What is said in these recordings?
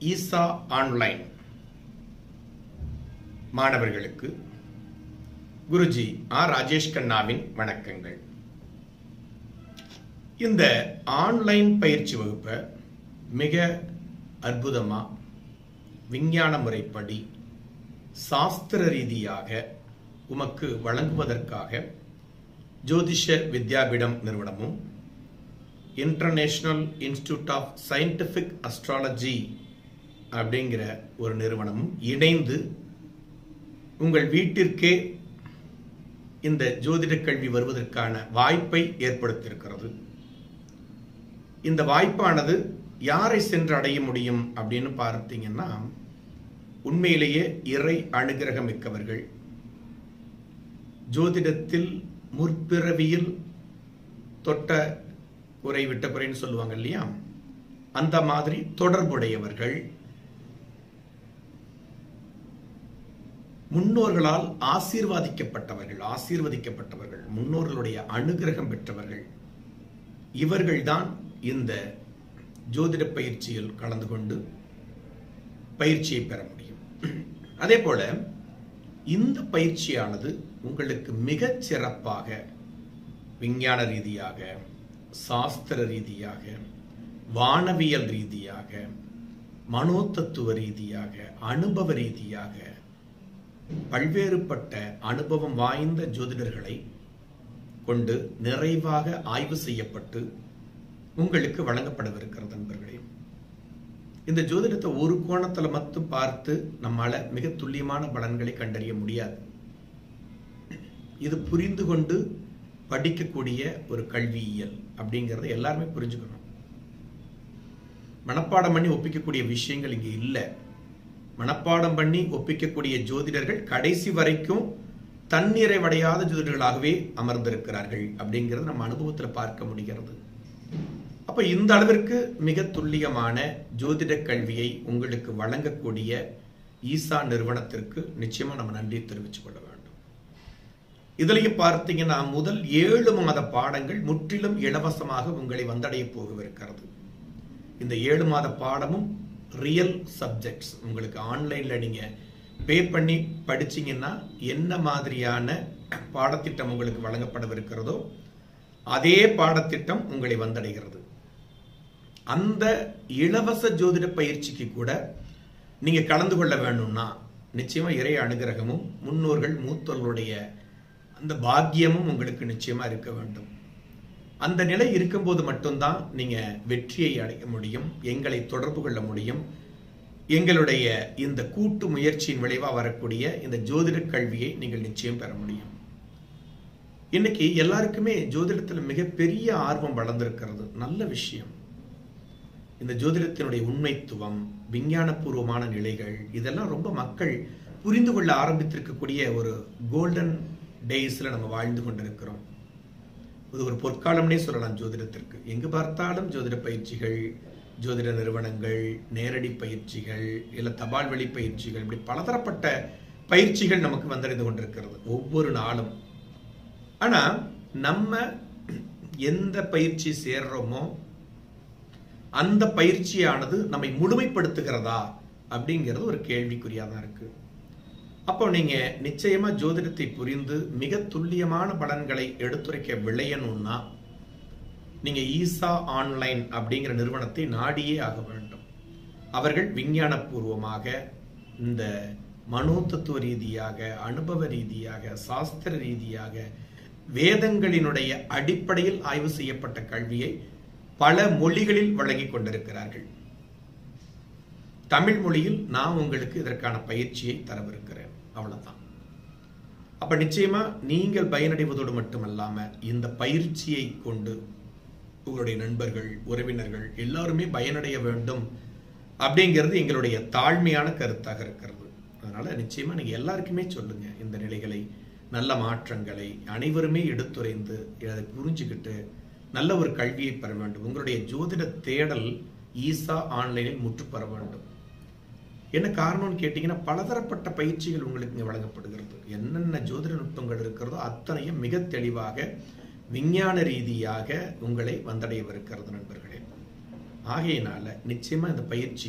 ஈசா online மாணவர்களுக்கு Guruji R Rajesh கண்ணாவின் வணக்கங்கள் இந்த ஆன்லைன் பயிற்சி வகுப்பை மிக அற்புதமா விஞ்ஞான முறைப்படி சாஸ்திர ரீதியாக உமக்கு வழங்குவதற்காக ஜோதிஷ வித்யாபீடம் நிறுவனமும் international institute of scientific astrology அப்படிங்கிற ஒரு நிறுவனமும் இணைந்து உங்கள் வீட்டிற்கே இந்த ஜோதிட கல்வி வருவதற்கான வாய்ப்பை ஏற்படுத்தியிருக்கிறது இந்த வாய்ப்பானது யாரை சென்று அடைய முடியும் அப்படின்னு பார்த்தீங்கன்னா உண்மையிலேயே இறை அனுகிரகம் மிக்கவர்கள் ஜோதிடத்தில் முற்பிறவியில் தொட்ட குறை விட்ட குறைன்னு சொல்லுவாங்க இல்லையா அந்த மாதிரி தொடர்புடையவர்கள் முன்னோர்களால் ஆசீர்வாதிக்கப்பட்டவர்கள் ஆசீர்வதிக்கப்பட்டவர்கள் முன்னோர்களுடைய அனுகிரகம் பெற்றவர்கள் இவர்கள்தான் இந்த ஜோதிட பயிற்சியில் கலந்து கொண்டு பயிற்சியை பெற முடியும் அதே போல இந்த பயிற்சியானது உங்களுக்கு மிகச் சிறப்பாக விஞ்ஞான ரீதியாக சாஸ்திர ரீதியாக வானவியல் ரீதியாக மனோதத்துவ ரீதியாக அனுபவ ரீதியாக பல்வேறுபட்ட அனுபவம் வாய்ந்த ஜோதிடர்களை கொண்டு நிறைவாக ஆய்வு செய்யப்பட்டு உங்களுக்கு வழங்கப்படவிருக்கிறது நண்பர்களே இந்த ஜோதிடத்தை ஒரு கோணத்துல மட்டும் பார்த்து நம்மால மிக துல்லியமான பலன்களை கண்டறிய முடியாது இது புரிந்து கொண்டு படிக்கக்கூடிய ஒரு கல்வியியல் அப்படிங்கறத எல்லாருமே புரிஞ்சுக்கணும் மனப்பாடம் பண்ணி ஒப்பிக்கக்கூடிய விஷயங்கள் இங்க இல்லை மனப்பாடம் பண்ணி ஒப்பிக்கக்கூடிய ஜோதிடர்கள் கடைசி வரைக்கும் தன்னிறைவடையாத ஜோதிடர்களாகவே அமர்ந்திருக்கிறார்கள் அப்படிங்கிறது நம்ம அனுபவத்தில் பார்க்க முடிகிறது அப்ப இந்த அளவிற்கு மிக துல்லியமான ஜோதிட கல்வியை உங்களுக்கு வழங்கக்கூடிய ஈசா நிறுவனத்திற்கு நிச்சயமா நம்ம நன்றி தெரிவித்துக் கொள்ள வேண்டும் இதுலயும் பார்த்தீங்கன்னா முதல் ஏழு மாத பாடங்கள் முற்றிலும் இலவசமாக உங்களை வந்தடைய போகவிருக்கிறது இந்த ஏழு மாத பாடமும் ரியல் சப்ஜெக்ட்ஸ் உங்களுக்கு ஆன்லைன்ல நீங்க பே பண்ணி படிச்சீங்கன்னா என்ன மாதிரியான பாடத்திட்டம் உங்களுக்கு வழங்கப்படவிருக்கிறதோ அதே பாடத்திட்டம் உங்களை வந்தடைகிறது அந்த இலவச ஜோதிட பயிற்சிக்கு கூட நீங்க கலந்து கொள்ள வேணும்னா நிச்சயமா இறை அனுகிரகமும் முன்னோர்கள் மூத்தோர்களுடைய அந்த பாக்கியமும் உங்களுக்கு நிச்சயமா இருக்க வேண்டும் அந்த நிலை இருக்கும்போது மட்டும்தான் நீங்க வெற்றியை அடைய முடியும் எங்களை தொடர்பு கொள்ள முடியும் எங்களுடைய இந்த கூட்டு முயற்சியின் விளைவா வரக்கூடிய இந்த ஜோதிட கல்வியை நீங்கள் நிச்சயம் பெற முடியும் இன்னைக்கு எல்லாருக்குமே ஜோதிடத்துல மிகப்பெரிய ஆர்வம் வளர்ந்திருக்கிறது நல்ல விஷயம் இந்த ஜோதிடத்தினுடைய உண்மைத்துவம் விஞ்ஞானபூர்வமான நிலைகள் இதெல்லாம் ரொம்ப மக்கள் புரிந்து கொள்ள ஆரம்பித்திருக்கக்கூடிய ஒரு கோல்டன் டேஸ்ல நம்ம வாழ்ந்து கொண்டிருக்கிறோம் இது ஒரு பொற்காலம்னே சொல்லலாம் ஜோதிடத்திற்கு எங்கு பார்த்தாலும் ஜோதிட பயிற்சிகள் ஜோதிட நிறுவனங்கள் நேரடி பயிற்சிகள் இல்ல தபால் வழி பயிற்சிகள் இப்படி பலதரப்பட்ட பயிற்சிகள் நமக்கு வந்தடைந்து கொண்டிருக்கிறது ஒவ்வொரு நாளும் ஆனா நம்ம எந்த பயிற்சி சேர்றோமோ அந்த பயிற்சியானது நம்மை முழுமைப்படுத்துகிறதா அப்படிங்கிறது ஒரு கேள்விக்குறியா தான் இருக்கு அப்போ நீங்க நிச்சயமா ஜோதிடத்தை புரிந்து மிக துல்லியமான பலன்களை எடுத்துரைக்க விளையணும்னா நீங்க ஈசா ஆன்லைன் அப்படிங்கிற நிறுவனத்தை நாடியே ஆக வேண்டும் அவர்கள் விஞ்ஞானபூர்வமாக இந்த மனோதத்துவ ரீதியாக அனுபவ ரீதியாக சாஸ்திர ரீதியாக வேதங்களினுடைய அடிப்படையில் ஆய்வு செய்யப்பட்ட கல்வியை பல மொழிகளில் வழங்கி கொண்டிருக்கிறார்கள் தமிழ் மொழியில் நான் உங்களுக்கு இதற்கான பயிற்சியை தரவிருக்கிறேன் அவ்வளவுதான் அப்ப நிச்சயமா நீங்கள் பயனடைவதோடு மட்டுமல்லாம இந்த பயிற்சியை கொண்டு உங்களுடைய நண்பர்கள் உறவினர்கள் எல்லாருமே பயனடைய வேண்டும் அப்படிங்கிறது எங்களுடைய தாழ்மையான கருத்தாக இருக்கிறது அதனால நிச்சயமா நீங்க எல்லாருக்குமே சொல்லுங்க இந்த நிலைகளை நல்ல மாற்றங்களை அனைவருமே எடுத்துரைந்து அதை புரிஞ்சுக்கிட்டு நல்ல ஒரு கல்வியை பெற வேண்டும் உங்களுடைய ஜோதிட தேடல் ஈசா ஆன்லைனில் முற்று பெற வேண்டும் என்ன காரணம்னு கேட்டீங்கன்னா பலதரப்பட்ட பயிற்சிகள் உங்களுக்கு இங்கே வழங்கப்படுகிறது என்னென்ன ஜோதிட நுட்பங்கள் இருக்கிறதோ அத்தனையும் மிக தெளிவாக விஞ்ஞான ரீதியாக உங்களை வந்தடையவிருக்கிறது நண்பர்களே ஆகையினால நிச்சயமா இந்த பயிற்சியை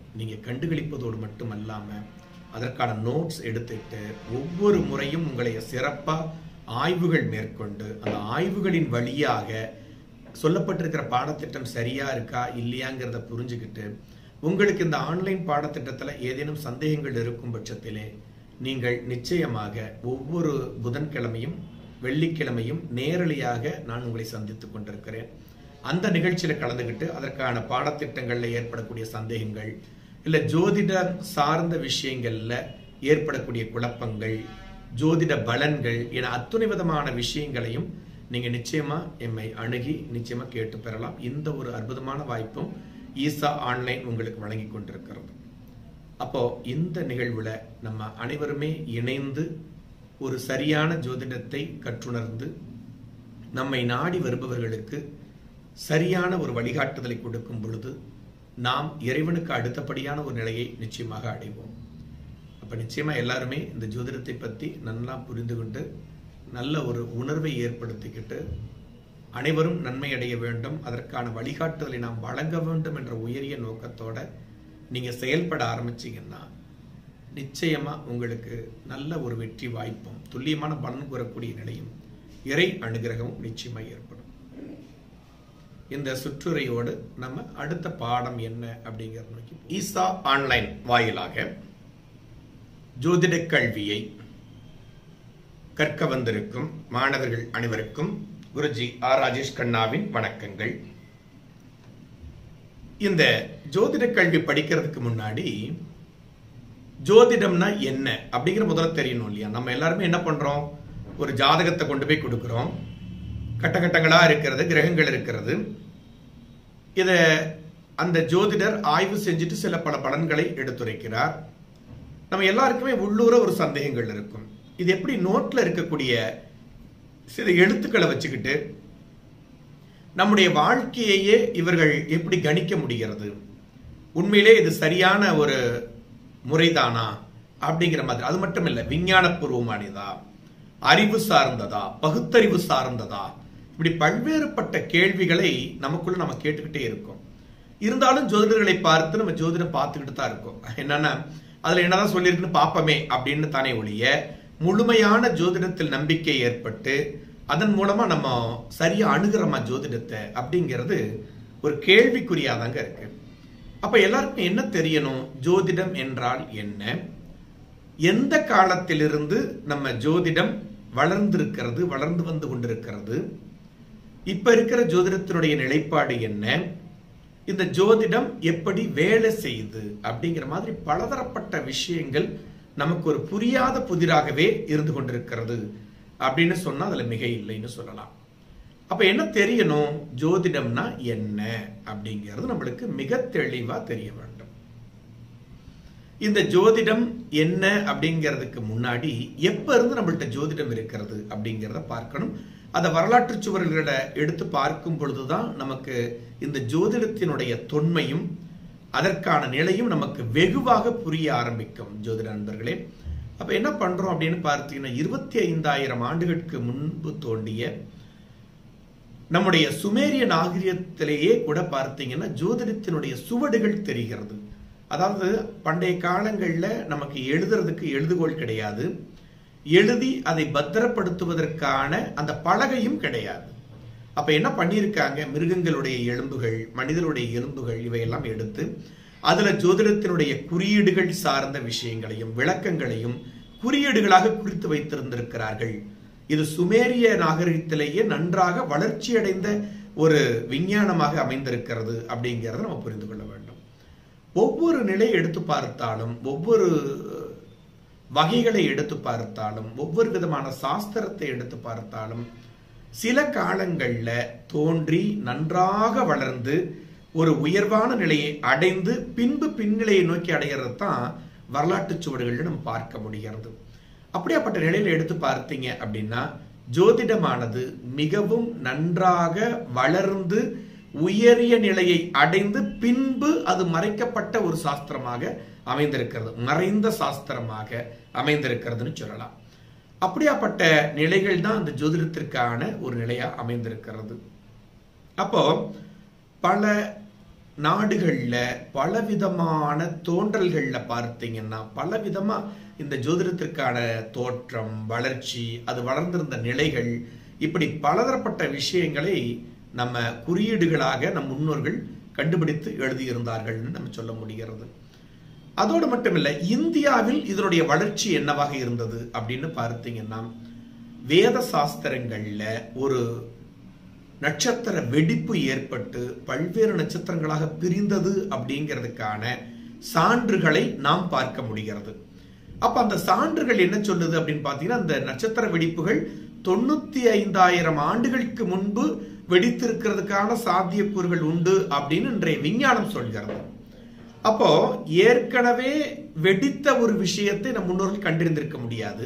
நீங்க கண்டுகளிப்பதோடு மட்டுமல்லாம அதற்கான நோட்ஸ் எடுத்துட்டு ஒவ்வொரு முறையும் உங்களை சிறப்பா ஆய்வுகள் மேற்கொண்டு அந்த ஆய்வுகளின் வழியாக சொல்லப்பட்டிருக்கிற பாடத்திட்டம் சரியா இருக்கா இல்லையாங்கிறத புரிஞ்சுக்கிட்டு உங்களுக்கு இந்த ஆன்லைன் பாடத்திட்டத்தில் ஏதேனும் சந்தேகங்கள் இருக்கும் பட்சத்திலே நீங்கள் நிச்சயமாக ஒவ்வொரு புதன்கிழமையும் வெள்ளிக்கிழமையும் நேரலையாக நான் உங்களை சந்தித்துக் கொண்டிருக்கிறேன் அந்த நிகழ்ச்சியில கலந்துக்கிட்டு அதற்கான பாடத்திட்டங்கள்ல ஏற்படக்கூடிய சந்தேகங்கள் இல்ல ஜோதிடம் சார்ந்த விஷயங்கள்ல ஏற்படக்கூடிய குழப்பங்கள் ஜோதிட பலன்கள் என அத்துணை விதமான விஷயங்களையும் நீங்க நிச்சயமா எம்மை அணுகி நிச்சயமா கேட்டு பெறலாம் இந்த ஒரு அற்புதமான வாய்ப்பும் ஈசா ஆன்லைன் உங்களுக்கு வழங்கி கொண்டிருக்கிறது அப்போ இந்த நிகழ்வுல நம்ம அனைவருமே இணைந்து ஒரு சரியான ஜோதிடத்தை கற்றுணர்ந்து நம்மை நாடி வருபவர்களுக்கு சரியான ஒரு வழிகாட்டுதலை கொடுக்கும் பொழுது நாம் இறைவனுக்கு அடுத்தபடியான ஒரு நிலையை நிச்சயமாக அடைவோம் அப்ப நிச்சயமா எல்லாருமே இந்த ஜோதிடத்தை பத்தி நல்லா புரிந்து கொண்டு நல்ல ஒரு உணர்வை ஏற்படுத்திக்கிட்டு அனைவரும் நன்மை அடைய வேண்டும் அதற்கான வழிகாட்டுதலை நாம் வழங்க வேண்டும் என்ற உயரிய நோக்கத்தோட நீங்க செயல்பட ஆரம்பிச்சீங்கன்னா நிச்சயமா உங்களுக்கு நல்ல ஒரு வெற்றி வாய்ப்பும் துல்லியமான பலன் கூறக்கூடிய நிலையும் இறை அனுகிரகமும் நிச்சயமா ஏற்படும் இந்த சுற்றுரையோடு நம்ம அடுத்த பாடம் என்ன அப்படிங்கறத நோக்கி போவோம். ஈசா ஆன்லைன் வாயிலாக ஜோதிட கல்வியை கற்க வந்திருக்கும் மாணவர்கள் அனைவருக்கும் குருஜி ஆர் ராஜேஷ் கண்ணாவின் வணக்கங்கள் இந்த ஜோதிட கல்வி படிக்கிறதுக்கு முன்னாடி ஜோதிடம்னா என்ன அப்படிங்கிற முதல்ல தெரியணும் இல்லையா நம்ம எல்லாருமே என்ன பண்றோம் ஒரு ஜாதகத்தை கொண்டு போய் கொடுக்கிறோம் கட்டகட்டங்களா இருக்கிறது கிரகங்கள் இருக்கிறது இத அந்த ஜோதிடர் ஆய்வு செஞ்சுட்டு சில பல பலன்களை எடுத்துரைக்கிறார் நம்ம எல்லாருக்குமே உள்ளூர ஒரு சந்தேகங்கள் இருக்கும் இது எப்படி நோட்ல இருக்கக்கூடிய சில எழுத்துக்களை வச்சுக்கிட்டு நம்முடைய வாழ்க்கையையே இவர்கள் எப்படி கணிக்க முடிகிறது உண்மையிலே இது சரியான ஒரு முறைதானா அப்படிங்கிற மாதிரி அது மட்டும் இல்ல விஞ்ஞானபூர்வமானதா அறிவு சார்ந்ததா பகுத்தறிவு சார்ந்ததா இப்படி பல்வேறுபட்ட கேள்விகளை நமக்குள்ள நம்ம கேட்டுக்கிட்டே இருக்கோம் இருந்தாலும் ஜோதிடர்களை பார்த்து நம்ம ஜோதிடம் பார்த்துக்கிட்டு தான் இருக்கோம் என்னன்னா அதுல என்னதான் சொல்லியிருக்குன்னு பார்ப்போமே அப்படின்னு தானே ஒழிய முழுமையான ஜோதிடத்தில் நம்பிக்கை ஏற்பட்டு அதன் மூலமா நம்ம சரியா அணுகிறோமா ஜோதிடத்தை அப்படிங்கிறது ஒரு கேள்விக்குறியாதாங்க இருக்கு அப்ப எல்லாருக்கும் என்ன தெரியணும் ஜோதிடம் என்றால் என்ன எந்த காலத்திலிருந்து நம்ம ஜோதிடம் வளர்ந்திருக்கிறது வளர்ந்து வந்து கொண்டிருக்கிறது இப்ப இருக்கிற ஜோதிடத்தினுடைய நிலைப்பாடு என்ன இந்த ஜோதிடம் எப்படி வேலை செய்யுது அப்படிங்கிற மாதிரி பலதரப்பட்ட விஷயங்கள் நமக்கு ஒரு புரியாத புதிராகவே இருந்து கொண்டிருக்கிறது அப்படின்னு சொன்னா அதுல மிக இல்லைன்னு சொல்லலாம் அப்ப என்ன தெரியணும் ஜோதிடம்னா என்ன அப்படிங்கிறது நம்மளுக்கு மிக தெளிவா தெரிய வேண்டும் இந்த ஜோதிடம் என்ன அப்படிங்கிறதுக்கு முன்னாடி எப்ப இருந்து நம்மள்ட்ட ஜோதிடம் இருக்கிறது அப்படிங்கிறத பார்க்கணும் அந்த வரலாற்று சுவர்களை எடுத்து பார்க்கும் பொழுதுதான் நமக்கு இந்த ஜோதிடத்தினுடைய தொன்மையும் அதற்கான நிலையும் நமக்கு வெகுவாக புரிய ஆரம்பிக்கும் ஜோதிட நண்பர்களே அப்ப என்ன பண்றோம் அப்படின்னு பார்த்தீங்கன்னா இருபத்தி ஐந்தாயிரம் ஆண்டுகளுக்கு முன்பு தோண்டிய நம்முடைய சுமேரிய நாகரிகத்திலேயே கூட பார்த்தீங்கன்னா ஜோதிடத்தினுடைய சுவடுகள் தெரிகிறது அதாவது பண்டைய காலங்கள்ல நமக்கு எழுதுறதுக்கு எழுதுகோள் கிடையாது எழுதி அதை பத்திரப்படுத்துவதற்கான அந்த பலகையும் கிடையாது அப்ப என்ன பண்ணியிருக்காங்க மிருகங்களுடைய எலும்புகள் மனிதனுடைய எலும்புகள் இவையெல்லாம் எடுத்து அதுல ஜோதிடத்தினுடைய குறியீடுகள் சார்ந்த விஷயங்களையும் விளக்கங்களையும் குறியீடுகளாக குறித்து வைத்திருந்திருக்கிறார்கள் இது சுமேரிய நாகரிகத்திலேயே நன்றாக வளர்ச்சியடைந்த ஒரு விஞ்ஞானமாக அமைந்திருக்கிறது அப்படிங்கிறத நம்ம புரிந்து கொள்ள வேண்டும் ஒவ்வொரு நிலையை எடுத்து பார்த்தாலும் ஒவ்வொரு வகைகளை எடுத்து பார்த்தாலும் ஒவ்வொரு விதமான சாஸ்திரத்தை எடுத்து பார்த்தாலும் சில காலங்கள்ல தோன்றி நன்றாக வளர்ந்து ஒரு உயர்வான நிலையை அடைந்து பின்பு பின்னிலையை நோக்கி அடைகிறது தான் வரலாற்று சுவடுகள் நம்ம பார்க்க முடிகிறது அப்படியாப்பட்ட நிலையில எடுத்து பார்த்தீங்க அப்படின்னா ஜோதிடமானது மிகவும் நன்றாக வளர்ந்து உயரிய நிலையை அடைந்து பின்பு அது மறைக்கப்பட்ட ஒரு சாஸ்திரமாக அமைந்திருக்கிறது மறைந்த சாஸ்திரமாக அமைந்திருக்கிறதுன்னு சொல்லலாம் அப்படியாப்பட்ட நிலைகள் தான் அந்த ஜோதிடத்திற்கான ஒரு நிலையா அமைந்திருக்கிறது அப்போ பல நாடுகள்ல பலவிதமான தோன்றல்கள்ல பார்த்தீங்கன்னா பலவிதமா இந்த ஜோதிடத்திற்கான தோற்றம் வளர்ச்சி அது வளர்ந்திருந்த நிலைகள் இப்படி பலதரப்பட்ட விஷயங்களை நம்ம குறியீடுகளாக நம் முன்னோர்கள் கண்டுபிடித்து எழுதியிருந்தார்கள்னு நம்ம சொல்ல முடிகிறது அதோடு மட்டுமில்ல இந்தியாவில் இதனுடைய வளர்ச்சி என்னவாக இருந்தது அப்படின்னு பார்த்தீங்கன்னா வேத சாஸ்திரங்கள்ல ஒரு நட்சத்திர வெடிப்பு ஏற்பட்டு பல்வேறு நட்சத்திரங்களாக பிரிந்தது அப்படிங்கிறதுக்கான சான்றுகளை நாம் பார்க்க முடிகிறது அப்ப அந்த சான்றுகள் என்ன சொல்லுது அப்படின்னு பாத்தீங்கன்னா அந்த நட்சத்திர வெடிப்புகள் தொண்ணூத்தி ஐந்தாயிரம் ஆண்டுகளுக்கு முன்பு வெடித்திருக்கிறதுக்கான சாத்தியக்கூறுகள் உண்டு அப்படின்னு இன்றைய விஞ்ஞானம் சொல்கிறது அப்போ ஏற்கனவே வெடித்த ஒரு விஷயத்தை நம் முன்னோர்கள் கண்டிருந்திருக்க முடியாது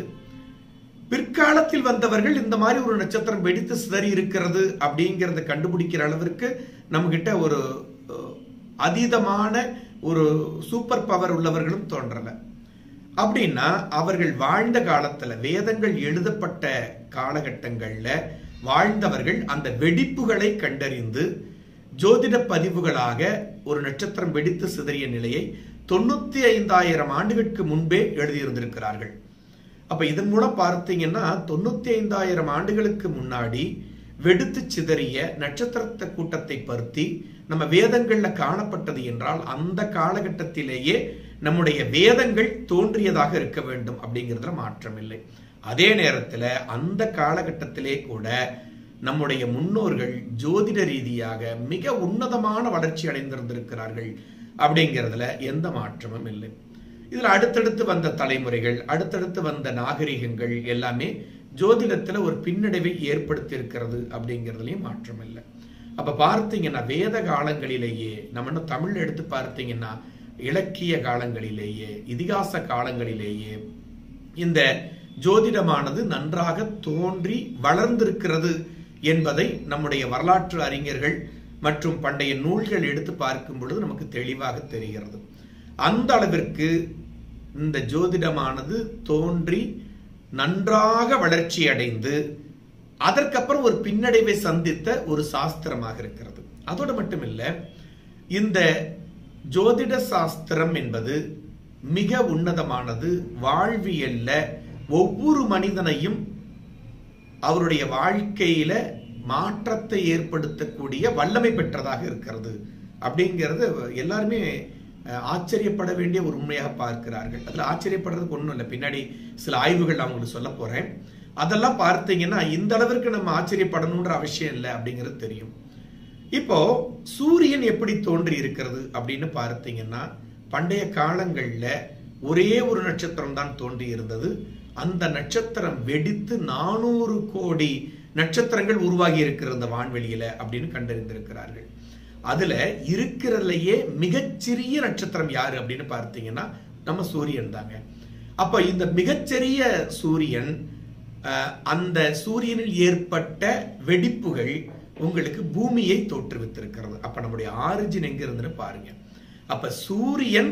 பிற்காலத்தில் வந்தவர்கள் இந்த மாதிரி ஒரு நட்சத்திரம் வெடித்து சிதறி இருக்கிறது அப்படிங்கறத கண்டுபிடிக்கிற அளவிற்கு நம்ம கிட்ட ஒரு அஹ், அதீதமான ஒரு சூப்பர் பவர் உள்ளவர்களும் தோன்றல அப்படின்னா அவர்கள் வாழ்ந்த காலத்துல வேதங்கள் எழுதப்பட்ட காலகட்டங்கள்ல வாழ்ந்தவர்கள் அந்த வெடிப்புகளை கண்டறிந்து ஜோதிட பதிவுகளாக ஒரு நட்சத்திரம் வெடித்து சிதறிய நிலையை தொண்ணூத்தி ஐந்தாயிரம் ஆண்டுகளுக்கு முன்பே எழுதியிருந்திருக்கிறார்கள் அப்ப இதன் மூலம் பார்த்தீங்கன்னா தொண்ணூத்தி ஐந்தாயிரம் ஆண்டுகளுக்கு முன்னாடி வெடித்து சிதறிய நட்சத்திரத்த கூட்டத்தை பருத்தி நம்ம வேதங்கள்ல காணப்பட்டது என்றால் அந்த காலகட்டத்திலேயே நம்முடைய வேதங்கள் தோன்றியதாக இருக்க வேண்டும் அப்படிங்கிறதுல மாற்றம் இல்லை அதே நேரத்துல அந்த காலகட்டத்திலே கூட நம்முடைய முன்னோர்கள் ஜோதிட ரீதியாக மிக உன்னதமான வளர்ச்சி அடைந்திருந்திருக்கிறார்கள் அப்படிங்கிறதுல எந்த மாற்றமும் இல்லை இதுல அடுத்தடுத்து வந்த தலைமுறைகள் அடுத்தடுத்து வந்த நாகரிகங்கள் எல்லாமே ஜோதிடத்துல ஒரு பின்னடைவை ஏற்படுத்தி இருக்கிறது அப்படிங்கிறதுலயும் மாற்றம் இல்லை அப்ப பார்த்தீங்கன்னா வேத காலங்களிலேயே நம்ம இன்னும் தமிழ்ல எடுத்து பார்த்தீங்கன்னா இலக்கிய காலங்களிலேயே இதிகாச காலங்களிலேயே இந்த ஜோதிடமானது நன்றாக தோன்றி வளர்ந்திருக்கிறது என்பதை நம்முடைய வரலாற்று அறிஞர்கள் மற்றும் பண்டைய நூல்கள் எடுத்து பார்க்கும் பொழுது நமக்கு தெளிவாக தெரிகிறது அந்த அளவிற்கு இந்த ஜோதிடமானது தோன்றி நன்றாக வளர்ச்சி அடைந்து அதற்கப்புறம் ஒரு பின்னடைவை சந்தித்த ஒரு சாஸ்திரமாக இருக்கிறது அதோடு மட்டுமில்ல இந்த ஜோதிட சாஸ்திரம் என்பது மிக உன்னதமானது வாழ்வியல்ல ஒவ்வொரு மனிதனையும் அவருடைய வாழ்க்கையில மாற்றத்தை ஏற்படுத்தக்கூடிய வல்லமை பெற்றதாக இருக்கிறது அப்படிங்கிறது எல்லாருமே அஹ், ஆச்சரியப்பட வேண்டிய ஒரு உண்மையாக பார்க்கிறார்கள் அதுல ஆச்சரியப்படுறதுக்கு ஒண்ணும் இல்லை பின்னாடி சில ஆய்வுகள் நான் உங்களுக்கு சொல்ல போறேன் அதெல்லாம் பார்த்தீங்கன்னா இந்த அளவிற்கு நம்ம ஆச்சரியப்படணுன்ற அவசியம் இல்லை அப்படிங்கிறது தெரியும் இப்போ சூரியன் எப்படி தோன்றி இருக்கிறது அப்படின்னு பார்த்தீங்கன்னா பண்டைய காலங்கள்ல ஒரே ஒரு நட்சத்திரம் தான் தோன்றி இருந்தது அந்த நட்சத்திரம் வெடித்து நானூறு கோடி நட்சத்திரங்கள் உருவாகி இருக்கிற இந்த வான்வெளியில அப்படின்னு கண்டறிந்திருக்கிறார்கள் அதுல இருக்கிறதுலயே மிகச்சிறிய நட்சத்திரம் யாரு அப்படின்னு பார்த்தீங்கன்னா நம்ம சூரியன் தாங்க அப்ப இந்த மிகச்சிறிய சூரியன் அஹ், அந்த சூரியனில் ஏற்பட்ட வெடிப்புகள் உங்களுக்கு பூமியை தோற்றுவித்திருக்கிறது அப்ப நம்முடைய ஆரிஜின் எங்க இருந்துன்னு பாருங்க அப்ப சூரியன்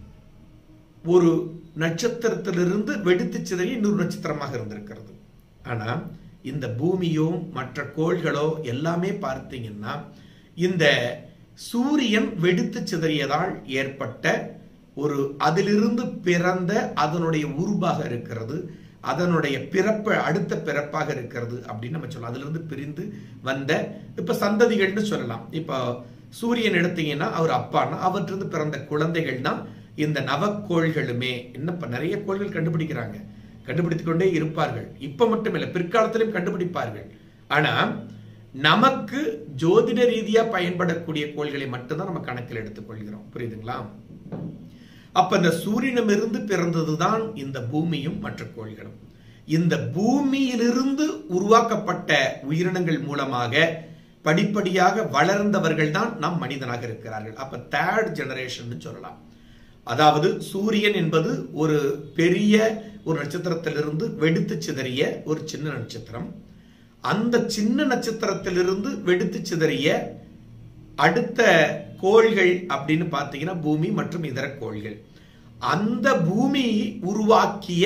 ஒரு நட்சத்திரத்திலிருந்து வெடித்து சிதறி இன்னொரு நட்சத்திரமாக இருந்திருக்கிறது ஆனா இந்த பூமியோ மற்ற கோள்களோ எல்லாமே பார்த்தீங்கன்னா இந்த சூரியன் வெடித்து சிதறியதால் ஏற்பட்ட ஒரு அதிலிருந்து பிறந்த அதனுடைய உருவாக இருக்கிறது அதனுடைய பிறப்பு அடுத்த பிறப்பாக இருக்கிறது அப்படின்னு நம்ம சொல்லலாம் அதிலிருந்து பிரிந்து வந்த இப்ப சந்ததிகள்னு சொல்லலாம் இப்போ சூரியன் எடுத்தீங்கன்னா அவர் அப்பான்னா அவற்றிலிருந்து பிறந்த குழந்தைகள் தான் இந்த நவக்கோள்களுமே இன்னும் இப்ப நிறைய கோள்கள் கண்டுபிடிக்கிறாங்க கண்டுபிடித்துக் கொண்டே இருப்பார்கள் இப்ப மட்டும் இல்லை பிற்காலத்திலும் கண்டுபிடிப்பார்கள் ஆனா நமக்கு ஜோதிட ரீதியா பயன்படக்கூடிய கோள்களை மட்டும்தான் நம்ம கணக்கில் எடுத்துக்கொள்கிறோம் புரியுதுங்களா அப்ப இந்த சூரியனிடமிருந்து பிறந்ததுதான் இந்த பூமியும் மற்ற கோள்களும் இந்த பூமியிலிருந்து உருவாக்கப்பட்ட உயிரினங்கள் மூலமாக படிப்படியாக வளர்ந்தவர்கள் தான் நம் மனிதனாக இருக்கிறார்கள் அப்ப தேர்ட் ஜெனரேஷன் சொல்லலாம் அதாவது சூரியன் என்பது ஒரு பெரிய ஒரு நட்சத்திரத்திலிருந்து வெடித்து சிதறிய ஒரு சின்ன நட்சத்திரம் அந்த சின்ன நட்சத்திரத்திலிருந்து வெடித்து சிதறிய அடுத்த கோள்கள் அப்படின்னு பார்த்தீங்கன்னா பூமி மற்றும் இதர கோள்கள் அந்த பூமி உருவாக்கிய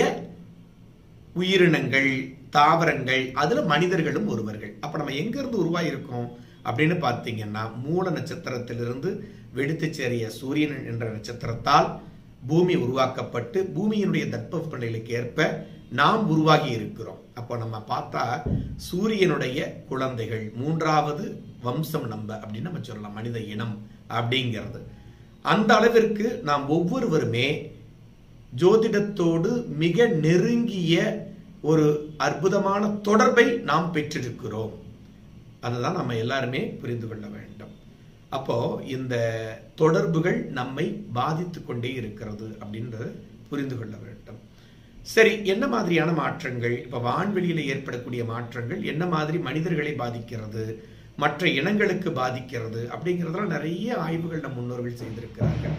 உயிரினங்கள் தாவரங்கள் அதுல மனிதர்களும் ஒருவர்கள் அப்ப நம்ம எங்க இருந்து உருவாயிருக்கோம் அப்படின்னு பார்த்தீங்கன்னா மூல நட்சத்திரத்திலிருந்து வெடித்துச் சேரிய சூரியன் என்ற நட்சத்திரத்தால் பூமி உருவாக்கப்பட்டு பூமியினுடைய தட்பவெப்பநிலைக்கு ஏற்ப நாம் உருவாகி இருக்கிறோம் அப்போ நம்ம பார்த்தா சூரியனுடைய குழந்தைகள் மூன்றாவது வம்சம் நம்ம அப்படின்னு நம்ம சொல்லலாம் மனித இனம் அப்படிங்கிறது அந்த அளவிற்கு நாம் ஒவ்வொருவருமே ஜோதிடத்தோடு மிக நெருங்கிய ஒரு அற்புதமான தொடர்பை நாம் பெற்றிருக்கிறோம் அதுதான் நம்ம எல்லாருமே புரிந்து கொள்ள வேண்டும் அப்போ இந்த தொடர்புகள் நம்மை பாதித்து கொண்டே இருக்கிறது அப்படின்றத புரிந்து கொள்ள வேண்டும் சரி என்ன மாதிரியான மாற்றங்கள் இப்ப வான்வெளியில ஏற்படக்கூடிய மாற்றங்கள் என்ன மாதிரி மனிதர்களை பாதிக்கிறது மற்ற இனங்களுக்கு பாதிக்கிறது அப்படிங்கிறதெல்லாம் நிறைய ஆய்வுகள் நம் முன்னோர்கள் செய்திருக்கிறார்கள்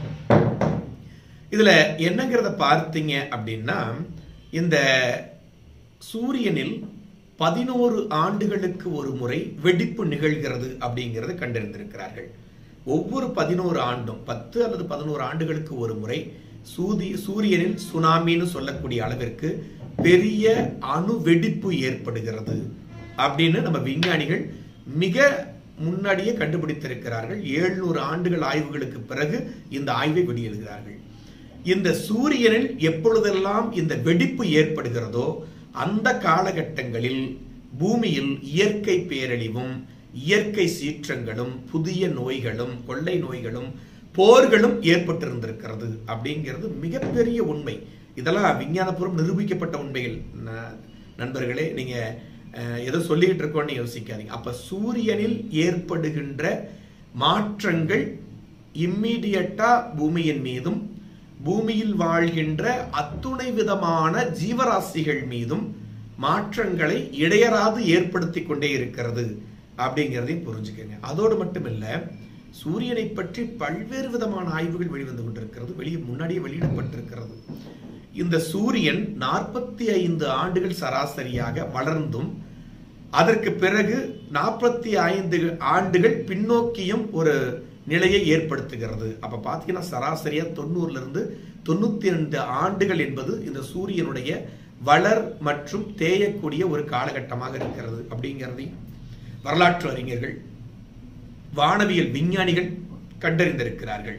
இதுல என்னங்கிறத பார்த்தீங்க அப்படின்னா இந்த சூரியனில் பதினோரு ஆண்டுகளுக்கு ஒரு முறை வெடிப்பு நிகழ்கிறது அப்படிங்கிறத கண்டறிந்திருக்கிறார்கள் ஒவ்வொரு பதினோரு ஆண்டும் பத்து அல்லது பதினோரு ஆண்டுகளுக்கு ஒரு முறை சூதி சூரியனில் சுனாமின்னு சொல்லக்கூடிய அளவிற்கு பெரிய அணு வெடிப்பு ஏற்படுகிறது அப்படின்னு நம்ம விஞ்ஞானிகள் மிக முன்னாடியே கண்டுபிடித்திருக்கிறார்கள் ஏழ்நூறு ஆண்டுகள் ஆய்வுகளுக்கு பிறகு இந்த ஆய்வை வெளியிடுகிறார்கள் இந்த சூரியனில் எப்பொழுதெல்லாம் இந்த வெடிப்பு ஏற்படுகிறதோ அந்த காலகட்டங்களில் பூமியில் இயற்கை பேரழிவும் இயற்கை சீற்றங்களும் புதிய நோய்களும் கொள்ளை நோய்களும் போர்களும் ஏற்பட்டிருந்திருக்கிறது அப்படிங்கிறது மிகப்பெரிய உண்மை இதெல்லாம் விஞ்ஞானபூர்வம் நிரூபிக்கப்பட்ட உண்மைகள் ந- நண்பர்களே நீங்க அஹ், ஏதோ சொல்லிக்கிட்டு இருக்கோம்னு யோசிக்காதீங்க அப்ப சூரியனில் ஏற்படுகின்ற மாற்றங்கள் இம்மீடியட்டா பூமியின் மீதும் பூமியில் வாழ்கின்ற அத்துணை விதமான ஜீவராசிகள் மீதும் மாற்றங்களை இடையராது ஏற்படுத்தி கொண்டே இருக்கிறது அப்படிங்கிறதையும் புரிஞ்சுக்கங்க அதோடு மட்டுமில்ல சூரியனை பற்றி பல்வேறு விதமான ஆய்வுகள் வெளிவந்து கொண்டிருக்கிறது வெளியே முன்னாடியே வெளியிடப்பட்டிருக்கிறது இந்த சூரியன் நாற்பத்தி ஐந்து ஆண்டுகள் சராசரியாக வளர்ந்தும் அதற்கு பிறகு நாற்பத்தி ஐந்து ஆண்டுகள் பின்னோக்கியும் ஒரு நிலையை ஏற்படுத்துகிறது அப்ப பாத்தீங்கன்னா சராசரியா தொண்ணூறுல இருந்து தொண்ணூத்தி ரெண்டு ஆண்டுகள் என்பது இந்த சூரியனுடைய வளர் மற்றும் தேயக்கூடிய ஒரு காலகட்டமாக இருக்கிறது அப்படிங்கிறதையும் வரலாற்று அறிஞர்கள் வானவியல் விஞ்ஞானிகள் கண்டறிந்திருக்கிறார்கள்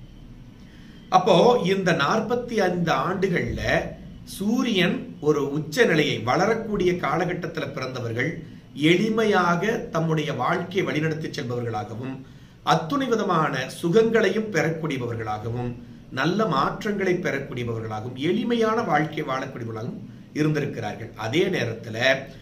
அப்போ இந்த நாற்பத்தி ஐந்து ஆண்டுகள்ல சூரியன் ஒரு உச்ச நிலையை வளரக்கூடிய காலகட்டத்தில் பிறந்தவர்கள் எளிமையாக தம்முடைய வாழ்க்கையை வழிநடத்தி செல்பவர்களாகவும் அத்துணை விதமான சுகங்களையும் பெறக்கூடியவர்களாகவும் நல்ல மாற்றங்களை பெறக்கூடியவர்களாகவும் எளிமையான வாழ்க்கை வாழக்கூடியவர்களாகவும் இருந்திருக்கிறார்கள் அதே நேரத்துல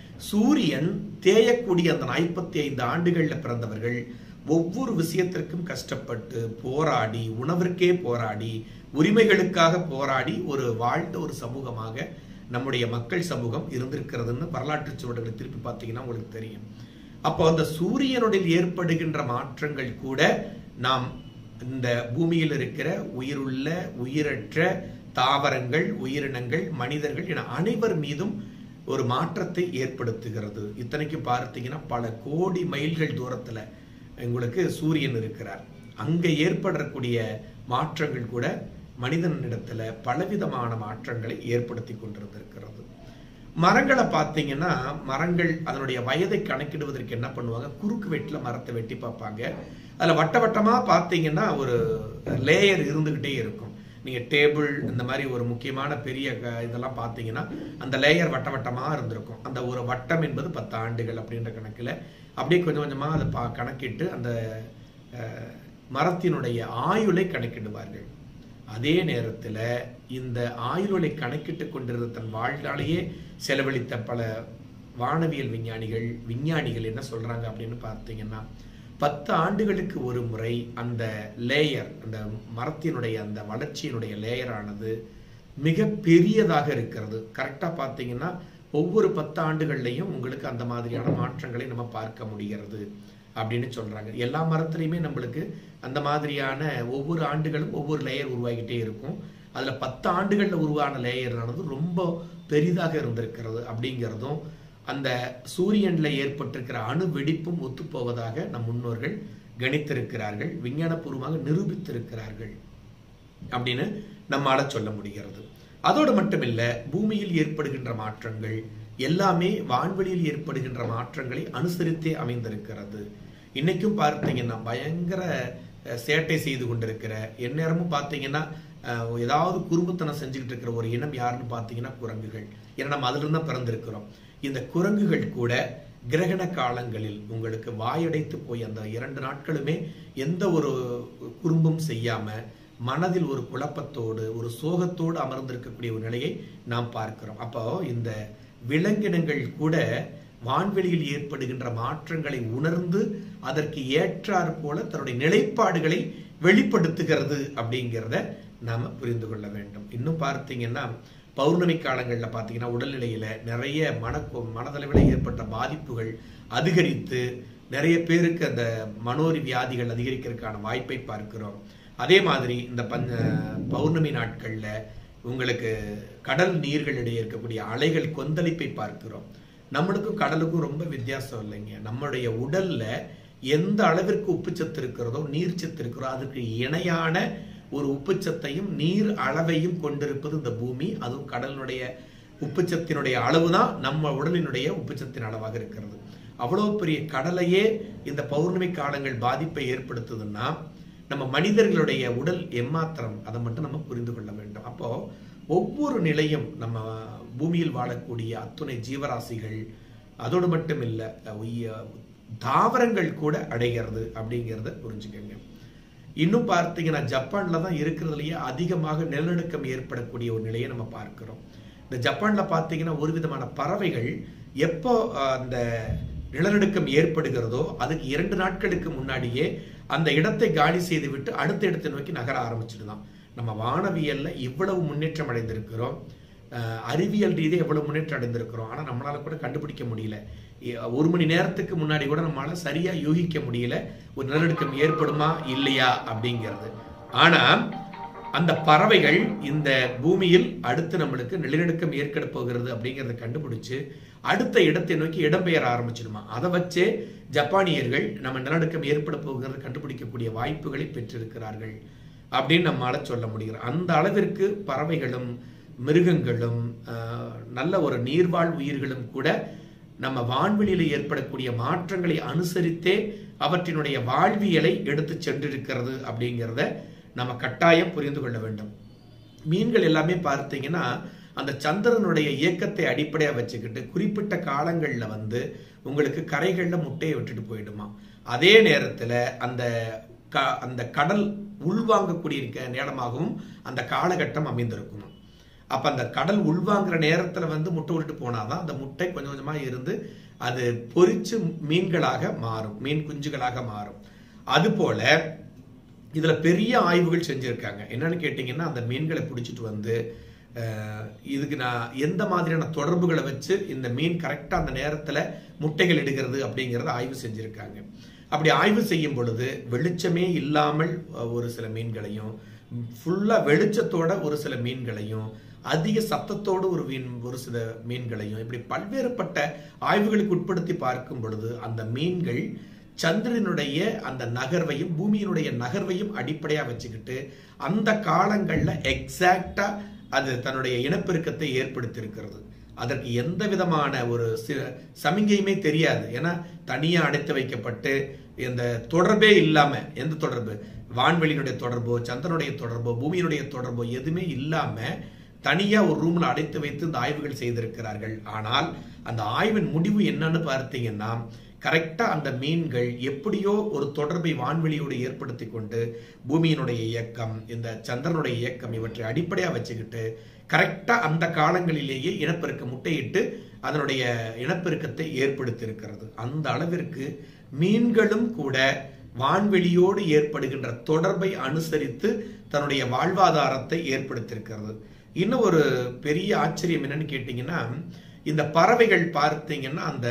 சூரியன் தேயக்கூடிய அந்த நாற்பத்தி ஐந்து ஆண்டுகள்ல பிறந்தவர்கள் ஒவ்வொரு விஷயத்திற்கும் கஷ்டப்பட்டு போராடி உணவிற்கே போராடி உரிமைகளுக்காக போராடி ஒரு வாழ்ந்த ஒரு சமூகமாக நம்முடைய மக்கள் சமூகம் இருந்திருக்கிறதுன்னு வரலாற்று சுவடுகளை திருப்பி பார்த்தீங்கன்னா உங்களுக்கு தெரியும் அப்போ அந்த சூரியனுடைய ஏற்படுகின்ற மாற்றங்கள் கூட நாம் இந்த பூமியில் இருக்கிற உயிருள்ள உயிரற்ற தாவரங்கள் உயிரினங்கள் மனிதர்கள் என அனைவர் மீதும் ஒரு மாற்றத்தை ஏற்படுத்துகிறது இத்தனைக்கு பார்த்தீங்கன்னா பல கோடி மைல்கள் தூரத்துல உங்களுக்கு சூரியன் இருக்கிறார் அங்க ஏற்படக்கூடிய மாற்றங்கள் கூட மனிதனிடத்துல பலவிதமான மாற்றங்களை ஏற்படுத்தி கொண்டிருந்திருக்கிறது மரங்களை பார்த்தீங்கன்னா மரங்கள் அதனுடைய வயதை கணக்கிடுவதற்கு என்ன பண்ணுவாங்க குறுக்கு வெட்டில் மரத்தை வெட்டி பார்ப்பாங்க அதில் வட்ட வட்டமா பார்த்தீங்கன்னா ஒரு லேயர் இருந்துகிட்டே இருக்கும் நீங்க டேபிள் இந்த மாதிரி ஒரு முக்கியமான பெரிய க- இதெல்லாம் பார்த்தீங்கன்னா அந்த லேயர் வட்ட வட்டமா இருந்திருக்கும் அந்த ஒரு வட்டம் என்பது பத்து ஆண்டுகள் அப்படின்ற கணக்குல அப்படியே கொஞ்சம் கொஞ்சமா அதை பா கணக்கிட்டு அந்த அஹ், மரத்தினுடைய ஆயுளை கணக்கிடுவார்கள் அதே நேரத்துல இந்த ஆயுளை கணக்கிட்டு கொண்டிருந்த தன் வாழ்நாளையே செலவழித்த பல வானவியல் விஞ்ஞானிகள் விஞ்ஞானிகள் என்ன சொல்றாங்க அப்படின்னு பார்த்தீங்கன்னா பத்து ஆண்டுகளுக்கு ஒரு முறை அந்த லேயர் அந்த மரத்தினுடைய அந்த வளர்ச்சியினுடைய லேயரானது மிக பெரியதாக இருக்கிறது கரெக்டா பார்த்தீங்கன்னா ஒவ்வொரு பத்து ஆண்டுகள்லையும் உங்களுக்கு அந்த மாதிரியான மாற்றங்களை நம்ம பார்க்க முடிகிறது அப்படின்னு சொல்றாங்க எல்லா மரத்துலையுமே நம்மளுக்கு அந்த மாதிரியான ஒவ்வொரு ஆண்டுகளும் ஒவ்வொரு லேயர் உருவாகிட்டே இருக்கும் அதுல பத்து ஆண்டுகள்ல உருவான லேயரானது ரொம்ப பெரிதாக இருந்திருக்கிறது அப்படிங்கிறதும் அந்த சூரியன்ல ஏற்பட்டிருக்கிற அணு வெடிப்பும் ஒத்துப்போவதாக நம் முன்னோர்கள் கணித்திருக்கிறார்கள் விஞ்ஞானபூர்வமாக நிரூபித்திருக்கிறார்கள் அப்படின்னு நம்மால சொல்ல முடிகிறது அதோடு மட்டுமில்ல பூமியில் ஏற்படுகின்ற மாற்றங்கள் எல்லாமே வான்வெளியில் ஏற்படுகின்ற மாற்றங்களை அனுசரித்தே அமைந்திருக்கிறது இன்னைக்கும் பார்த்தீங்கன்னா பயங்கர அஹ், சேட்டை செய்து கொண்டிருக்கிற எந்நேரமும் பார்த்தீங்கன்னா அஹ், ஏதாவது குறும்புத்தனம் செஞ்சுக்கிட்டு இருக்கிற ஒரு இனம் யாருன்னு பார்த்தீங்கன்னா குரங்குகள் ஏன்னா நம்ம அதிலிருந்து தான் பிறந்திருக்கிறோம் இந்த குரங்குகள் கூட கிரகண காலங்களில் உங்களுக்கு வாயடைத்து போய் அந்த இரண்டு நாட்களுமே எந்த ஒரு குறும்பும் செய்யாம மனதில் ஒரு குழப்பத்தோடு ஒரு சோகத்தோடு அமர்ந்திருக்கக்கூடிய ஒரு நிலையை நாம் பார்க்கிறோம் அப்போ இந்த விலங்கினங்கள் கூட வான்வெளியில் ஏற்படுகின்ற மாற்றங்களை உணர்ந்து அதற்கு ஏற்றாற் போல தன்னுடைய நிலைப்பாடுகளை வெளிப்படுத்துகிறது அப்படிங்கிறத நாம புரிந்து கொள்ள வேண்டும் இன்னும் பார்த்தீங்கன்னா பௌர்ணமி காலங்களில் பார்த்தீங்கன்னா உடல்நிலையில நிறைய மன மனதளவில் ஏற்பட்ட பாதிப்புகள் அதிகரித்து நிறைய பேருக்கு அந்த மனோரி வியாதிகள் அதிகரிக்கிறதுக்கான வாய்ப்பை பார்க்கிறோம் அதே மாதிரி இந்த பஞ்ச பௌர்ணமி நாட்கள்ல உங்களுக்கு கடல் நீர்களிடையே இருக்கக்கூடிய அலைகள் கொந்தளிப்பை பார்க்கிறோம் நம்மளுக்கும் கடலுக்கும் ரொம்ப வித்தியாசம் இல்லைங்க நம்மளுடைய உடல்ல எந்த அளவிற்கு உப்புச்சத்து இருக்கிறதோ நீர்ச்சத்து இருக்கிறதோ அதுக்கு இணையான ஒரு உப்புச்சத்தையும் நீர் அளவையும் கொண்டிருப்பது இந்த பூமி அதுவும் கடலினுடைய உப்புச்சத்தினுடைய அளவு தான் நம்ம உடலினுடைய உப்புச்சத்தின் அளவாக இருக்கிறது அவ்வளவு பெரிய கடலையே இந்த பௌர்ணமி காலங்கள் பாதிப்பை ஏற்படுத்துதுன்னா நம்ம மனிதர்களுடைய உடல் எம்மாத்திரம் அதை மட்டும் நம்ம புரிந்து கொள்ள வேண்டும் அப்போ ஒவ்வொரு நிலையும் நம்ம பூமியில் வாழக்கூடிய அத்துணை ஜீவராசிகள் அதோடு மட்டும் இல்லை உய்ய- தாவரங்கள் கூட அடைகிறது அப்படிங்கிறத புரிஞ்சுக்கங்க இன்னும் பார்த்தீங்கன்னா ஜப்பான்ல தான் இருக்கிறதுலயே அதிகமாக நிலநடுக்கம் ஏற்படக்கூடிய ஒரு நிலையை நம்ம பார்க்கிறோம் இந்த ஜப்பான்ல பார்த்தீங்கன்னா ஒரு விதமான பறவைகள் எப்போ அஹ், அந்த நிலநடுக்கம் ஏற்படுகிறதோ அதுக்கு இரண்டு நாட்களுக்கு முன்னாடியே அந்த இடத்தை காலி செய்து விட்டு அடுத்த இடத்தை நோக்கி நகர ஆரம்பிச்சிடுதான் நம்ம வானவியல்ல இவ்வளவு முன்னேற்றம் அடைந்திருக்கிறோம் அஹ், அறிவியல் ரீதியாக எவ்வளவு முன்னேற்றம் அடைந்திருக்கிறோம் ஆனா நம்மளால கூட கண்டுபிடிக்க முடியல எ- ஒரு மணி நேரத்துக்கு முன்னாடி கூட நம்மளால சரியா யூகிக்க முடியல ஒரு நிலநடுக்கம் ஏற்படுமா இல்லையா அப்படிங்கிறது ஆனா அந்த பறவைகள் இந்த பூமியில் அடுத்து நம்மளுக்கு நிலநடுக்கம் ஏற்பட போகிறது அப்படிங்கறத கண்டுபிடிச்சு அடுத்த இடத்தை நோக்கி இடம்பெயர ஆரம்பிச்சிடுமா அதை வச்சே ஜப்பானியர்கள் நம்ம நிலநடுக்கம் ஏற்பட போகிறது கண்டுபிடிக்கக்கூடிய வாய்ப்புகளை பெற்றிருக்கிறார்கள் அப்படின்னு நம்மால சொல்ல முடிகிறது அந்த அளவிற்கு பறவைகளும் மிருகங்களும் ஆஹ், நல்ல ஒரு நீர்வாழ் உயிர்களும் கூட நம்ம வான்வெளியில ஏற்படக்கூடிய மாற்றங்களை அனுசரித்தே அவற்றினுடைய வாழ்வியலை எடுத்து சென்றிருக்கிறது அப்படிங்கிறத நம்ம கட்டாயம் புரிந்து கொள்ள வேண்டும் மீன்கள் எல்லாமே பார்த்தீங்கன்னா அந்த சந்திரனுடைய இயக்கத்தை அடிப்படையாக வச்சுக்கிட்டு குறிப்பிட்ட காலங்கள்ல வந்து உங்களுக்கு கரைகள்ல முட்டையை விட்டுட்டு போயிடுமா அதே நேரத்துல அந்த க- அந்த கடல் உள்வாங்கக்கூடிய இருக்க நேரமாகவும் அந்த காலகட்டம் அமைந்திருக்குமா அப்ப அந்த கடல் உள்வாங்குற நேரத்துல வந்து முட்டை விட்டுட்டு போனாதான் அந்த முட்டை கொஞ்சம் கொஞ்சமா இருந்து அது பொரிச்சு மீன்களாக மாறும் மீன் குஞ்சுகளாக மாறும் அதுபோல இதுல பெரிய ஆய்வுகள் செஞ்சிருக்காங்க என்னன்னு கேட்டீங்கன்னா அந்த மீன்களை பிடிச்சிட்டு வந்து அஹ், இதுக்கு நான் எந்த மாதிரியான தொடர்புகளை வச்சு இந்த மீன் கரெக்டா அந்த நேரத்துல முட்டைகள் இடுகிறது அப்படிங்கறத ஆய்வு செஞ்சிருக்காங்க அப்படி ஆய்வு செய்யும் பொழுது வெளிச்சமே இல்லாமல் அஹ், ஒரு சில மீன்களையும் ஃபுல்லா வெளிச்சத்தோட ஒரு சில மீன்களையும் அதிக சத்தத்தோடு ஒரு மீன் ஒரு சில மீன்களையும் இப்படி பல்வேறுபட்ட ஆய்வுகளுக்கு உட்படுத்தி பார்க்கும் பொழுது அந்த மீன்கள் சந்திரனுடைய அந்த நகர்வையும் பூமியினுடைய நகர்வையும் அடிப்படையா வச்சுக்கிட்டு அந்த காலங்கள்ல எக்ஸாக்டா அது தன்னுடைய இனப்பெருக்கத்தை ஏற்படுத்தி இருக்கிறது அதற்கு எந்த விதமான ஒரு சி- சமிங்கையுமே தெரியாது ஏன்னா தனியா அடைத்து வைக்கப்பட்டு இந்த தொடர்பே இல்லாம எந்த தொடர்பு வான்வெளியினுடைய தொடர்போ சந்திரனுடைய தொடர்போ பூமியினுடைய தொடர்போ எதுவுமே இல்லாம தனியா ஒரு ரூம்ல அடைத்து வைத்து இந்த ஆய்வுகள் செய்திருக்கிறார்கள் ஆனால் அந்த ஆய்வின் முடிவு என்னன்னு பார்த்தீங்கன்னா கரெக்டா அந்த மீன்கள் எப்படியோ ஒரு தொடர்பை வான்வெளியோடு ஏற்படுத்தி கொண்டு பூமியினுடைய இயக்கம் இந்த சந்திரனுடைய இயக்கம் இவற்றை அடிப்படையா வச்சுக்கிட்டு கரெக்டா அந்த காலங்களிலேயே இனப்பெருக்க முட்டையிட்டு அதனுடைய இனப்பெருக்கத்தை ஏற்படுத்தி இருக்கிறது அந்த அளவிற்கு மீன்களும் கூட வான்வெளியோடு ஏற்படுகின்ற தொடர்பை அனுசரித்து தன்னுடைய வாழ்வாதாரத்தை ஏற்படுத்தியிருக்கிறது இன்னும் ஒரு பெரிய ஆச்சரியம் என்னன்னு கேட்டீங்கன்னா இந்த பறவைகள் பார்த்தீங்கன்னா அந்த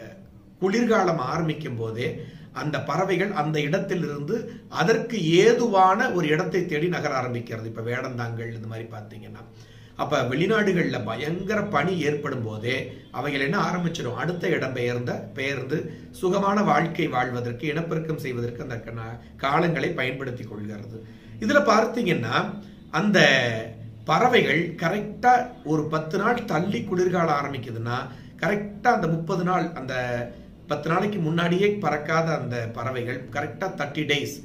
குளிர்காலம் ஆரம்பிக்கும் போதே அந்த பறவைகள் அந்த இடத்திலிருந்து அதற்கு ஏதுவான ஒரு இடத்தை தேடி நகர ஆரம்பிக்கிறது இப்ப வேடந்தாங்கல் இந்த மாதிரி பார்த்தீங்கன்னா அப்ப வெளிநாடுகள்ல பயங்கர பனி ஏற்படும் போதே அவைகள் என்ன ஆரம்பிச்சிடும் அடுத்த இடம் பெயர்ந்த பெயர்ந்து சுகமான வாழ்க்கை வாழ்வதற்கு இனப்பெருக்கம் செய்வதற்கு அந்த க- காலங்களை பயன்படுத்தி கொள்கிறது இதுல பார்த்தீங்கன்னா அந்த பறவைகள் கரெக்டா ஒரு பத்து நாள் தள்ளி குளிர்காலம் ஆரம்பிக்குதுன்னா கரெக்டா அந்த முப்பது நாள் அந்த பத்து நாளைக்கு முன்னாடியே பறக்காத அந்த பறவைகள் கரெக்டா தேர்ட்டி டேஸ்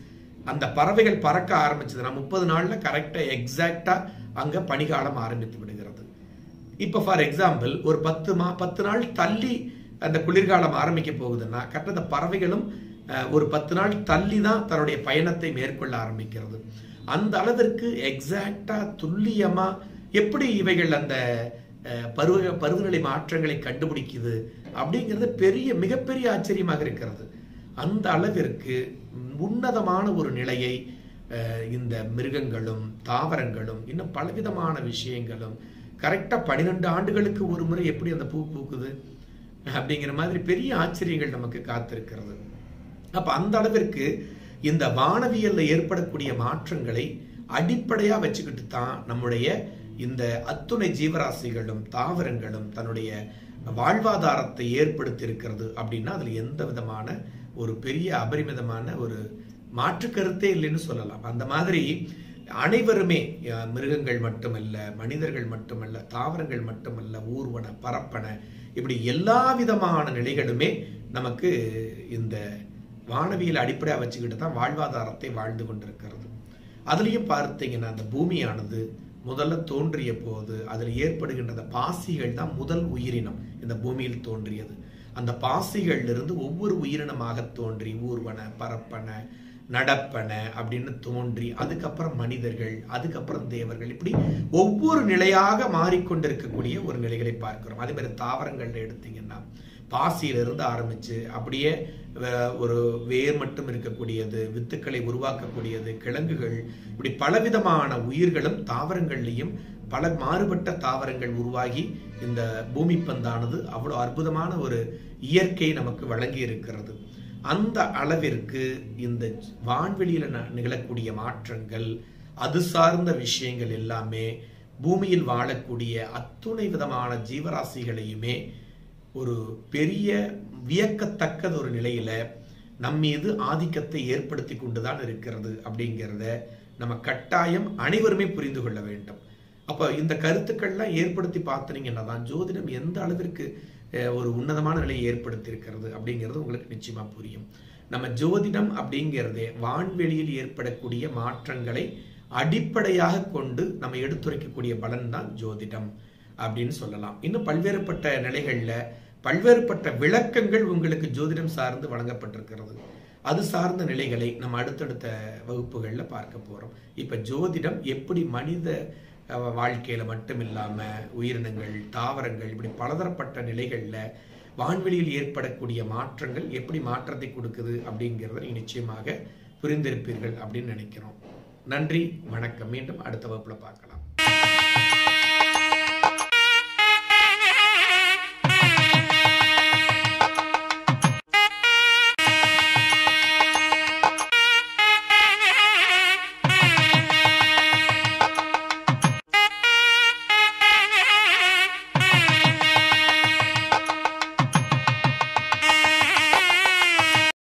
அந்த பறவைகள் பறக்க ஆரம்பிச்சதுன்னா முப்பது நாள்ல கரெக்டா எக்ஸாக்டா அங்க பனிகாலம் ஆரம்பித்து விடுகிறது இப்போ ஃபார் எக்ஸாம்பிள் ஒரு பத்து மா பத்து நாள் தள்ளி அந்த குளிர்காலம் ஆரம்பிக்க போகுதுன்னா கரெக்டாக அந்த பறவைகளும் அஹ், ஒரு பத்து நாள் தள்ளி தான் தன்னுடைய பயணத்தை மேற்கொள்ள ஆரம்பிக்கிறது அந்த அளவிற்கு எக்ஸாக்டா துல்லியமா எப்படி இவைகள் அந்த அஹ், பருவ பருவநிலை மாற்றங்களை கண்டுபிடிக்குது அப்படிங்கிறது பெரிய மிகப்பெரிய ஆச்சரியமாக இருக்கிறது அந்த அளவிற்கு உன்னதமான ஒரு நிலையை அஹ், இந்த மிருகங்களும் தாவரங்களும் இன்னும் பலவிதமான விஷயங்களும் கரெக்டாக பன்னிரெண்டு ஆண்டுகளுக்கு ஒரு முறை எப்படி அந்த பூ பூக்குது அப்படிங்கிற மாதிரி பெரிய ஆச்சரியங்கள் நமக்கு காத்திருக்கிறது அப்ப அந்த அளவிற்கு இந்த வானவியல்ல ஏற்படக்கூடிய மாற்றங்களை அடிப்படையா வச்சுக்கிட்டு தான் நம்முடைய இந்த அத்துணை ஜீவராசிகளும் தாவரங்களும் தன்னுடைய வாழ்வாதாரத்தை ஏற்படுத்தி இருக்கிறது அப்படின்னா அதுல எந்த விதமான ஒரு பெரிய அபரிமிதமான ஒரு மாற்று கருத்தே இல்லைன்னு சொல்லலாம் அந்த மாதிரி அனைவருமே அஹ், மிருகங்கள் மட்டுமல்ல மனிதர்கள் மட்டுமல்ல தாவரங்கள் மட்டுமல்ல ஊர்வன பரப்பன இப்படி எல்லா விதமான நிலைகளுமே நமக்கு இந்த வானவியல் அடிப்படையாக வச்சுக்கிட்டு தான் வாழ்வாதாரத்தை வாழ்ந்து கொண்டிருக்கிறது அதுலேயும் பார்த்தீங்கன்னா அந்த பூமியானது முதல்ல தோன்றிய போது அதில் ஏற்படுகின்ற அந்த பாசிகள் தான் முதல் உயிரினம் இந்த பூமியில் தோன்றியது அந்த பாசிகள்ல இருந்து ஒவ்வொரு உயிரினமாக தோன்றி ஊர்வன பரப்பன நடப்பன அப்படின்னு தோன்றி அதுக்கப்புறம் மனிதர்கள் அதுக்கப்புறம் தேவர்கள் இப்படி ஒவ்வொரு நிலையாக மாறிக்கொண்டிருக்கக்கூடிய ஒரு நிலைகளை பார்க்கிறோம் அதே மாதிரி தாவரங்கள்ல எடுத்தீங்கன்னா பாசியிலிருந்து ஆரம்பிச்சு அப்படியே அஹ், ஒரு வேர் மட்டும் இருக்கக்கூடியது வித்துக்களை உருவாக்கக்கூடியது கிழங்குகள் இப்படி பலவிதமான உயிர்களும் தாவரங்கள்லையும் பல மாறுபட்ட தாவரங்கள் உருவாகி இந்த பூமி பந்தானது அவ்வளவு அற்புதமான ஒரு இயற்கை நமக்கு வழங்கி இருக்கிறது அந்த அளவிற்கு இந்த வான்வெளியில ந- நிகழக்கூடிய மாற்றங்கள் அது சார்ந்த விஷயங்கள் எல்லாமே பூமியில் வாழக்கூடிய அத்துணை விதமான ஜீவராசிகளையுமே ஒரு பெரிய வியக்கத்தக்கது ஒரு நிலையில நம் மீது ஆதிக்கத்தை ஏற்படுத்தி கொண்டுதான் இருக்கிறது அப்படிங்கிறத நம்ம கட்டாயம் அனைவருமே புரிந்து கொள்ள வேண்டும் அப்ப இந்த கருத்துக்கள்லாம் ஏற்படுத்தி பார்த்தீங்கன்னா தான் ஜோதிடம் எந்த அளவிற்கு அஹ், ஒரு உன்னதமான நிலையை ஏற்படுத்தி இருக்கிறது அப்படிங்கிறது உங்களுக்கு நிச்சயமா புரியும் நம்ம ஜோதிடம் அப்படிங்கிறதே வான்வெளியில் ஏற்படக்கூடிய மாற்றங்களை அடிப்படையாக கொண்டு நம்ம எடுத்துரைக்கக்கூடிய பலன் தான் ஜோதிடம் அப்படின்னு சொல்லலாம் இன்னும் பல்வேறுபட்ட நிலைகள்ல பல்வேறுபட்ட விளக்கங்கள் உங்களுக்கு ஜோதிடம் சார்ந்து வழங்கப்பட்டிருக்கிறது அது சார்ந்த நிலைகளை நம்ம அடுத்தடுத்த வகுப்புகள்ல பார்க்க போறோம் இப்ப ஜோதிடம் எப்படி மனித அஹ், வாழ்க்கையில மட்டும் இல்லாம உயிரினங்கள் தாவரங்கள் இப்படி பலதரப்பட்ட நிலைகள்ல வான்வெளியில் ஏற்படக்கூடிய மாற்றங்கள் எப்படி மாற்றத்தை கொடுக்குது அப்படிங்கிறத நீங்க நிச்சயமாக புரிந்திருப்பீர்கள் அப்படின்னு நினைக்கிறோம் நன்றி வணக்கம் மீண்டும் அடுத்த வகுப்புல பார்க்கலாம்